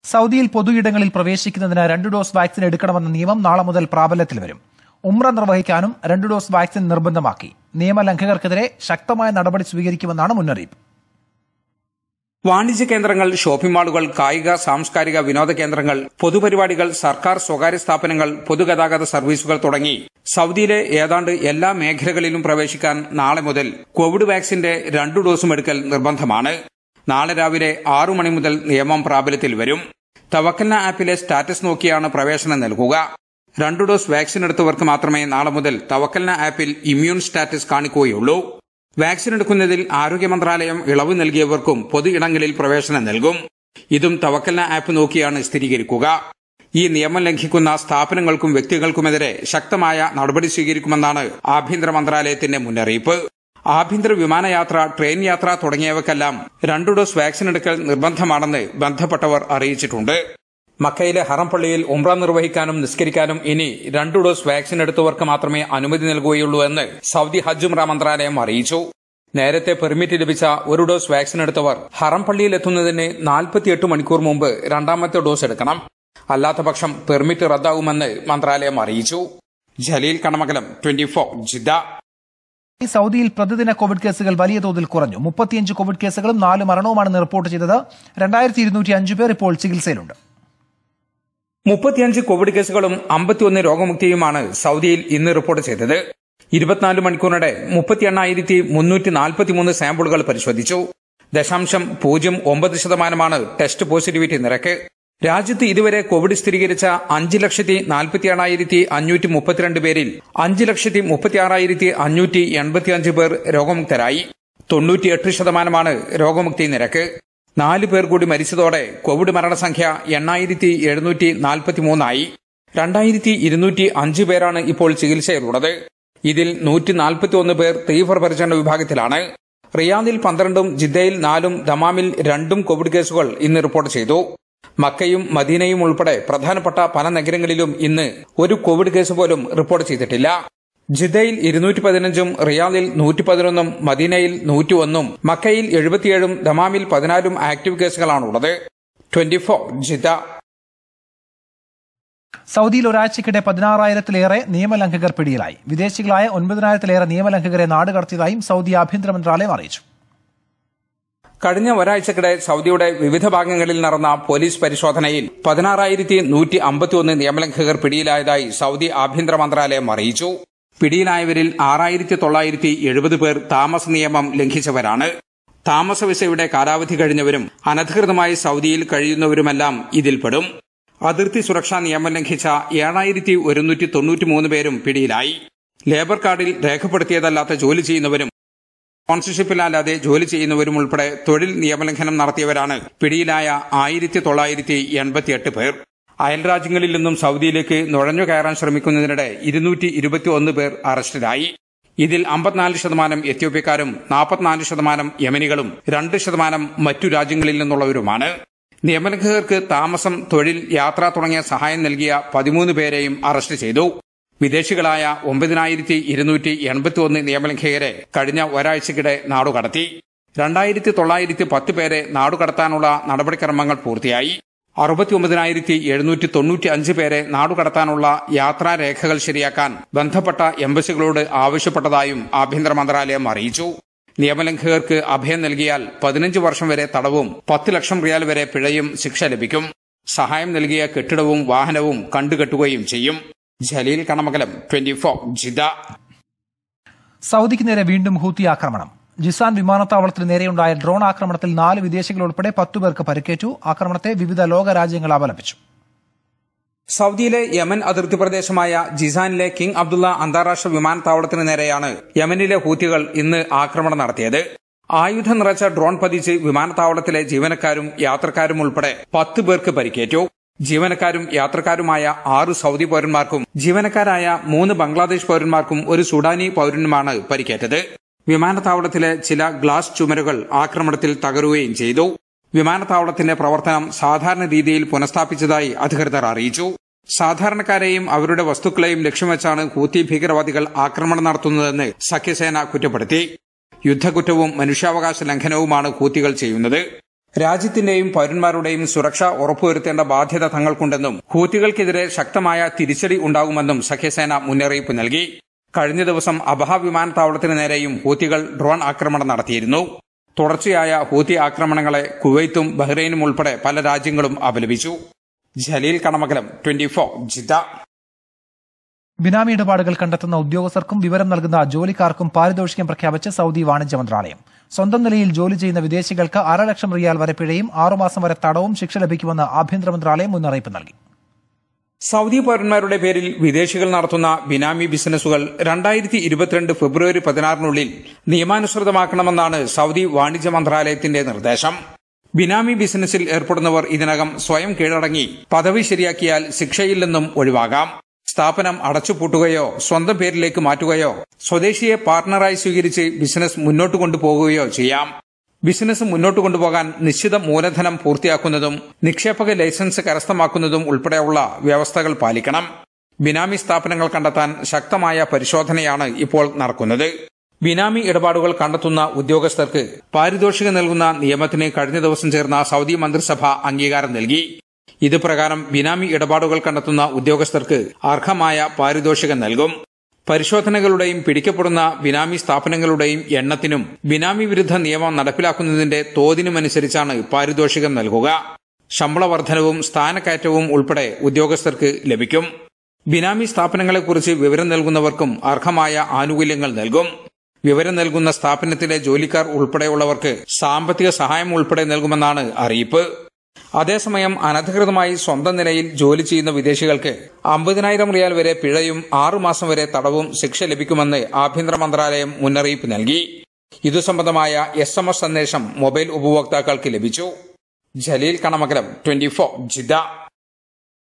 സൗദിയിൽ പൊതുയിടങ്ങളിൽ പ്രവേശിക്കുന്നതിന് രണ്ട് ഡോസ് വാക്സിൻ എടുക്കണമെന്ന നിയമം നാളെ മുതൽ പ്രാബല്യത്തിൽ വരും ഉംറ നിർവഹിക്കാനും രണ്ട് ഡോസ് വാക്സിൻ നിർബന്ധമാക്കി നിയമലംഘകർക്കെതിരെ ശക്തമായ നടപടി സ്വീകരിക്കുമെന്നാണ് മുന്നറിയിപ്പ് വാണിജ്യ കേന്ദ്രങ്ങൾ ഷോപ്പിംഗ് മാളുകൾ കായിക സാംസ്കാരിക വിനോദ കേന്ദ്രങ്ങൾ പൊതുപരിപാടികൾ സർക്കാർ സ്വകാര്യ സ്ഥാപനങ്ങൾ പൊതുഗതാഗത സർവീസുകൾ തുടങ്ങി സൗദിയിലെ ഏതാണ്ട് എല്ലാ മേഖലകളിലും പ്രവേശിക്കാൻ നാളെ മുതൽ കോവിഡ് വാക്സിന്റെ രണ്ടു ഡോസും എടുക്കൽ നിർബന്ധമാണ് നാളെ രാവിലെ ആറു മണി മുതൽ നിയമം പ്രാബല്യത്തിൽ വരും തവക്കൽന ആപ്പിലെ സ്റ്റാറ്റസ് നോക്കിയാണ് പ്രവേശനം നൽകുക രണ്ടു ഡോസ് വാക്സിൻ എടുത്തവർക്ക് മാത്രമേ നാളെ മുതൽ തവക്കൽന ആപ്പിൽ ഇമ്മ്യൂൺ സ്റ്റാറ്റസ് കാണിക്കുകയുള്ളൂ വാക്സിൻ എടുക്കുന്നതിൽ ആരോഗ്യ മന്ത്രാലയം ഇളവ് നൽകിയവർക്കും പൊതു ഇടങ്ങളിൽ പ്രവേശനം നൽകും ഇതും തവക്കൽന ആപ്പ് നോക്കിയാണ് സ്ഥിരീകരിക്കുക ഈ നിയമം ലംഘിക്കുന്ന സ്ഥാപനങ്ങൾക്കും വ്യക്തികൾക്കുമെതിരെ ശക്തമായ നടപടി സ്വീകരിക്കുമെന്നാണ് ആഭ്യന്തര മന്ത്രാലയത്തിന്റെ മുന്നറിയിപ്പ് ആഭ്യന്തര വിമാനയാത്ര ട്രെയിൻ യാത്ര തുടങ്ങിയവക്കെല്ലാം രണ്ടു ഡോസ് വാക്സിൻ എടുക്കൽ നിർബന്ധമാണെന്ന് ബന്ധപ്പെട്ടവർ അറിയിച്ചിട്ടുണ്ട് മക്കയിലെ ഹറം പള്ളിയിൽ ഉംറ നിർവഹിക്കാനും നിസ്കരിക്കാനും ഇനി രണ്ടു ഡോസ് വാക്സിൻ എടുത്തവർക്ക് മാത്രമേ അനുമതി നൽകുകയുള്ളൂ എന്ന് സൗദി ഹജ്ജ് ഉംറ മന്ത്രാലയം അറിയിച്ചു നേരത്തെ പെർമിറ്റ് ലഭിച്ച ഒരു ഡോസ് വാക്സിൻ എടുത്തവർ ഹറം പള്ളിയിൽ എത്തുന്നതിന് നാൽപ്പത്തിയെട്ട് മണിക്കൂർ മുമ്പ് രണ്ടാമത്തെ ഡോസ് എടുക്കണം അല്ലാത്തപക്ഷം പെർമിറ്റ് റദ്ദാകുമെന്ന് മന്ത്രാലയം അറിയിച്ചു Jaleel Kanamakalam twenty four Jeddah സൗദിയിൽ പ്രതിദിന കോവിഡ് കേസുകൾ വലിയ തോതിൽ കുറഞ്ഞു മുപ്പത്തിയഞ്ച് കോവിഡ് കേസുകളും നാല് മരണവുമാണ് റിപ്പോർട്ട് ചെയ്തത് രണ്ടായിരത്തി ഇരുന്നൂറ്റി അഞ്ച് പേർ ഇപ്പോൾ ചികിത്സയിലുണ്ട് മുപ്പത്തിയഞ്ച് കോവിഡ് കേസുകളും അമ്പത്തിയൊന്ന് രോഗമുക്തിയുമാണ് സൗദിയിൽ ഇന്ന് റിപ്പോർട്ട് ചെയ്തത് ഇരുപത്തിനാല് മണിക്കൂറിനിടെ മുപ്പത്തി എണ്ണായിരത്തി മുന്നൂറ്റി നാൽപ്പത്തിമൂന്ന് സാമ്പിളുകൾ പരിശോധിച്ചു ദശാംശം പൂജ്യം ഒമ്പത് ശതമാനമാണ് ടെസ്റ്റ് പോസിറ്റിവിറ്റി നിരക്ക് രാജ്യത്ത് ഇതുവരെ കോവിഡ് സ്ഥിരീകരിച്ച അഞ്ച് ലക്ഷത്തി നാൽപ്പത്തി എണ്ണായിരത്തി അഞ്ഞൂറ്റി മുപ്പത്തിരണ്ട് പേരിൽ അഞ്ച് ലക്ഷത്തി മുപ്പത്തി ആറായിരത്തി അഞ്ഞൂറ്റി എൺപത്തിയഞ്ച് പേർ രോഗമുക്തരായി തൊണ്ണൂറ്റിയെട്ട് ശതമാനമാണ് രോഗമുക്തി നിരക്ക് നാല് പേർ കൂടി മരിച്ചതോടെ കോവിഡ് മരണസംഖ്യ എണ്ണായിരത്തി എഴുന്നൂറ്റി നാൽപ്പത്തിമൂന്നായി രണ്ടായിരത്തി ഇരുന്നൂറ്റി അഞ്ച് പേരാണ് ഇപ്പോൾ ചികിത്സയിലുള്ളത് ഇതിൽ നൂറ്റി നാൽപ്പത്തി ഒന്ന് പേർ തീവ്രപരിചരണ വിഭാഗത്തിലാണ് റിയാദിൽ പന്ത്രണ്ടും ജിദ്ദയിൽ നാലും ദമാമിൽ രണ്ടും കോവിഡ് കേസുകൾ ഇന്ന് റിപ്പോർട്ട് ചെയ്തു മക്കയും മദീനയും ഉൾപ്പെടെ പ്രധാനപ്പെട്ട പല നഗരങ്ങളിലും ഇന്ന് ഒരു കോവിഡ് കേസ് പോലും റിപ്പോർട്ട് ചെയ്തിട്ടില്ല ജിദ്ദയിൽ ഇരുന്നൂറ്റി പതിനഞ്ചും റിയാദിൽ നൂറ്റി പതിനൊന്നും മദീനയിൽ നൂറ്റി ഒന്നും മക്കയിൽ എഴുപത്തിയേഴും ദമാമിൽ പതിനാലും ആക്റ്റീവ് കേസുകളാണുള്ളത് ട്വന്റി ഫോർ ജിദ്ദ സൗദിയിൽ ഒരാഴ്ചക്കിടെ പതിനാറായിരത്തിലേറെ നിയമലംഘകർ പിടിയിലായി വിദേശികളായ ഒൻപതിനായിരത്തിലേറെ നിയമലംഘകരെ നാടുകടത്തിയതായും സൗദി ആഭ്യന്തര മന്ത്രാലയം അറിയിച്ചു കഴിഞ്ഞ ഒരാഴ്ചക്കിടെ സൗദിയുടെ വിവിധ ഭാഗങ്ങളിൽ നടന്ന പോലീസ് പരിശോധനയിൽ പതിനാറായിരത്തി നൂറ്റി അമ്പത്തിയൊന്ന് നിയമലംഘകർ പിടിയിലായതായി സൗദി ആഭ്യന്തര മന്ത്രാലയം അറിയിച്ചു പിടിയിലായവരിൽ ആറായിരത്തി തൊള്ളായിരത്തി എഴുപത് പേർ താമസ നിയമം ലംഘിച്ചവരാണ് താമസ വിസയുടെ കാലാവധി കഴിഞ്ഞവരും അനധികൃതമായി സൗദിയിൽ കഴിയുന്നവരുമെല്ലാം ഇതിൽപ്പെടും അതിർത്തി സുരക്ഷാ നിയമം ലംഘിച്ച ഏഴായിരത്തി ഒരുന്നൂറ്റി തൊണ്ണൂറ്റിമൂന്ന് പേരും പിടിയിലായി ലേബർ കാർഡിൽ രേഖപ്പെടുത്തിയതല്ലാത്ത ജോലി ചെയ്യുന്നവരും സ്പോൺസർഷിപ്പിലല്ലാതെ ജോലി ചെയ്യുന്നവരും ഉൾപ്പെടെ തൊഴിൽ നിയമലംഘനം നടത്തിയവരാണ് പിടിയിലായ ആയിരത്തി തൊള്ളായിരത്തി എൺപത്തിയെട്ട് പേർ അയൽരാജ്യങ്ങളിൽ നിന്നും സൗദിയിലേക്ക് നുഴഞ്ഞു കയറാൻ ശ്രമിക്കുന്നതിനിടെ ഇരുന്നൂറ്റി ഇരുപത്തിയൊന്ന് പേർ അറസ്റ്റിലായി ഇതിൽ അമ്പത്തിനാല് ശതമാനം എത്യോപ്യക്കാരും നാൽപ്പത്തിനാല് ശതമാനം യമനികളും രണ്ട് ശതമാനം മറ്റു രാജ്യങ്ങളിൽ നിന്നുള്ളവരുമാണ് നിയമലംഘകർക്ക് താമസം തൊഴിൽ യാത്ര തുടങ്ങിയ സഹായം നൽകിയ പതിമൂന്ന് പേരെയും അറസ്റ്റ് ചെയ്തു വിദേശികളായ ഒമ്പതിനായിരത്തി ഇരുന്നൂറ്റി എൺപത്തി ഒന്ന് നിയമലംഘകരെ കഴിഞ്ഞ ഒരാഴ്ചക്കിടെ നാടുകടത്തി രണ്ടായിരത്തി തൊള്ളായിരത്തി പത്ത് പേരെ നാടുകടത്താനുള്ള നടപടിക്രമങ്ങൾ പൂർത്തിയായി അറുപത്തിയൊമ്പതിനായിരത്തി എഴുന്നൂറ്റി തൊണ്ണൂറ്റി അഞ്ച് പേരെ നാടുകടത്താനുള്ള യാത്രാരേഖകൾ ശരിയാക്കാൻ ബന്ധപ്പെട്ട എംബസികളോട് ആവശ്യപ്പെട്ടതായും ആഭ്യന്തര മന്ത്രാലയം അറിയിച്ചു നിയമലംഘകർക്ക് അഭയം നൽകിയാൽ പതിനഞ്ച് വർഷം വരെ തടവും പത്ത് ലക്ഷം റിയാൽ വരെ പിഴയും ശിക്ഷ ലഭിക്കും സഹായം നൽകിയ കെട്ടിടവും വാഹനവും കണ്ടുകെട്ടുകയും ചെയ്യും Jaleel Kanamakalam twenty four Jeddah സൗദിക്ക് നേരെ വീണ്ടും ഹൂത്തി ആക്രമണം ജിസാൻ വിമാനത്താവളത്തിന് നേരെയുണ്ടായ ഡ്രോൺ ആക്രമണത്തിൽ നാല് വിദേശികൾ ഉൾപ്പെടെ പത്തു പേർക്ക് പരിക്കേറ്റു ആക്രമണത്തെ വിവിധ ലോക രാജ്യങ്ങൾ അപലപിച്ചു സൗദിയിലെ യമൻ അതിർത്തി പ്രദേശമായ ജിസാനിലെ കിങ് അബ്ദുള്ള അന്താരാഷ്ട്ര വിമാനത്താവളത്തിന് നേരെയാണ് യമനിലെ ഹൂത്തികൾ ഇന്ന് ആക്രമണം നടത്തിയത് ആയുധം നിറച്ച ഡ്രോൺ പതിച്ച് വിമാനത്താവളത്തിലെ ജീവനക്കാരും യാത്രക്കാരും ഉൾപ്പെടെ പത്ത് പേർക്ക് പരിക്കേറ്റു ജീവനക്കാരും യാത്രക്കാരുമായ ആറ് സൗദി പൌരന്മാർക്കും ജീവനക്കാരായ മൂന്ന് ബംഗ്ലാദേശ് പൌരന്മാർക്കും ഒരു സുഡാനി പൌരനുമാണ് പരിക്കേറ്റത് വിമാനത്താവളത്തിലെ ചില ഗ്ലാസ് ചുമരുകൾ ആക്രമണത്തിൽ തകരുകയും ചെയ്തു വിമാനത്താവളത്തിന്റെ പ്രവർത്തനം സാധാരണ രീതിയിൽ പുനഃസ്ഥാപിച്ചതായി അധികൃതർ അറിയിച്ചു സാധാരണക്കാരെയും അവരുടെ വസ്തുക്കളെയും ലക്ഷ്യംവെച്ചാണ് ഹൂത്തി ഭീകരവാദികൾ ആക്രമണം നടത്തുന്നതെന്ന് സഖ്യസേന കുറ്റപ്പെടുത്തി യുദ്ധക്കുറ്റവും മനുഷ്യാവകാശ ലംഘനവുമാണ് ഹൂത്തികൾ ചെയ്യുന്നത് രാജ്യത്തിന്റെയും പൌരന്മാരുടെയും സുരക്ഷ ഉറപ്പുവരുത്തേണ്ട ബാധ്യത തങ്ങൾക്കുണ്ടെന്നും ഹൂത്തികൾക്കെതിരെ ശക്തമായ തിരിച്ചടി ഉണ്ടാകുമെന്നും സഖ്യസേന മുന്നറിയിപ്പ് നൽകി കഴിഞ്ഞ ദിവസം അബഹ വിമാനത്താവളത്തിന് നേരെയും ഹൂത്തികൾ ഡ്രോൺ ആക്രമണം നടത്തിയിരുന്നു തുടർച്ചയായ ഹൂത്തി ആക്രമണങ്ങളെ കുവൈത്തും ബഹ്റൈനും ഉൾപ്പെടെ പല രാജ്യങ്ങളും അപലപിച്ചു Jaleel Kanamakalam twenty four Jeddah ബിനാമി ഇടപാടുകൾ കണ്ടെത്തുന്ന ഉദ്യോഗസ്ഥർക്കും വിവരം നൽകുന്ന ജോലിക്കാർക്കും പാരിതോഷികം പ്രഖ്യാപിച്ച് സൗദി വാണിജ്യ മന്ത്രാലയം സ്വന്തം നിലയിൽ ജോലി ചെയ്യുന്ന വിദേശികൾക്ക് അര ലക്ഷം റിയാൽ വരെ പിഴയും ആറുമാസം വരെ തടവും ശിക്ഷ ലഭിക്കുമെന്ന് ആഭ്യന്തര മന്ത്രാലയം മുന്നറിയിപ്പ് നൽകി സൗദി പൌരന്മാരുടെ പേരിൽ വിദേശികൾ നടത്തുന്ന ബിനാമി ബിസിനസ്സുകൾ രണ്ടായിരത്തി ഇരുപത്തിരണ്ട് ഫെബ്രുവരി പതിനാറിനുള്ളിൽ നിയമാനുസൃതമാക്കണമെന്നാണ് സൗദി വാണിജ്യ മന്ത്രാലയത്തിന്റെ നിർദ്ദേശം ബിനാമി ബിസിനസ്സിൽ ഏർപ്പെടുന്നവർ ഇതിനകം സ്വയം കീഴടങ്ങി പദവി ശരിയാക്കിയാൽ ശിക്ഷയിൽ നിന്നും ഒഴിവാകാം സ്ഥാപനം അടച്ചുപൂട്ടുകയോ സ്വന്തം പേരിലേക്ക് മാറ്റുകയോ സ്വദേശിയെ പാർട്ണറായി സ്വീകരിച്ച് ബിസിനസ് മുന്നോട്ട് കൊണ്ടുപോകുകയോ ചെയ്യാം ബിസിനസ് മുന്നോട്ട് കൊണ്ടുപോകാൻ നിശ്ചിത മൂലധനം പൂർത്തിയാക്കുന്നതും നിക്ഷേപക ലൈസൻസ് കരസ്ഥമാക്കുന്നതും ഉൾപ്പെടെയുള്ള വ്യവസ്ഥകൾ പാലിക്കണം ബിനാമി സ്ഥാപനങ്ങൾ കണ്ടെത്താൻ ശക്തമായ പരിശോധനയാണ് ഇപ്പോൾ നടക്കുന്നത് ബിനാമി ഇടപാടുകൾ കണ്ടെത്തുന്ന ഉദ്യോഗസ്ഥർക്ക് പാരിതോഷികം നൽകുന്ന നിയമത്തിന് കഴിഞ്ഞ ദിവസം ചേർന്ന സൗദി മന്ത്രിസഭ അംഗീകാരം നൽകി ഇത് പ്രകാരം ബിനാമി ഇടപാടുകൾ കണ്ടെത്തുന്ന ഉദ്യോഗസ്ഥർക്ക് അർഹമായ പാരിതോഷികം നൽകും പരിശോധനകളുടെയും പിടിക്കപ്പെടുന്ന ബിനാമി സ്ഥാപനങ്ങളുടെയും എണ്ണത്തിനും ബിനാമി വിരുദ്ധ നിയമം നടപ്പിലാക്കുന്നതിന്റെ തോതിനുമനുസരിച്ചാണ് പാരിതോഷികം നൽകുക ശമ്പള വർധനവും സ്ഥാനക്കയറ്റവും ഉൾപ്പെടെ ഉദ്യോഗസ്ഥർക്ക് ലഭിക്കും ബിനാമി സ്ഥാപനങ്ങളെക്കുറിച്ച് വിവരം നൽകുന്നവർക്കും അർഹമായ ആനുകൂല്യങ്ങൾ നൽകും വിവരം നൽകുന്ന സ്ഥാപനത്തിലെ ജോലിക്കാർ ഉൾപ്പെടെയുള്ളവർക്ക് സാമ്പത്തിക സഹായം ഉൾപ്പെടെ നൽകുമെന്നാണ് അറിയിപ്പ് അതേസമയം അനധികൃതമായി സ്വന്തം നിലയിൽ ജോലി ചെയ്യുന്ന വിദേശികൾക്ക് അമ്പതിനായിരം റിയാൽ വരെ പിഴയും ആറുമാസം വരെ തടവും ശിക്ഷ ലഭിക്കുമെന്ന് ആഭ്യന്തര മന്ത്രാലയം മുന്നറിയിപ്പ് നൽകി ഇതു സംബന്ധമായ എസ് എം എസ് സന്ദേശം മൊബൈൽ ഉപഭോക്താക്കൾക്ക് ലഭിച്ചു Jaleel Kanamakalam twenty four Jeddah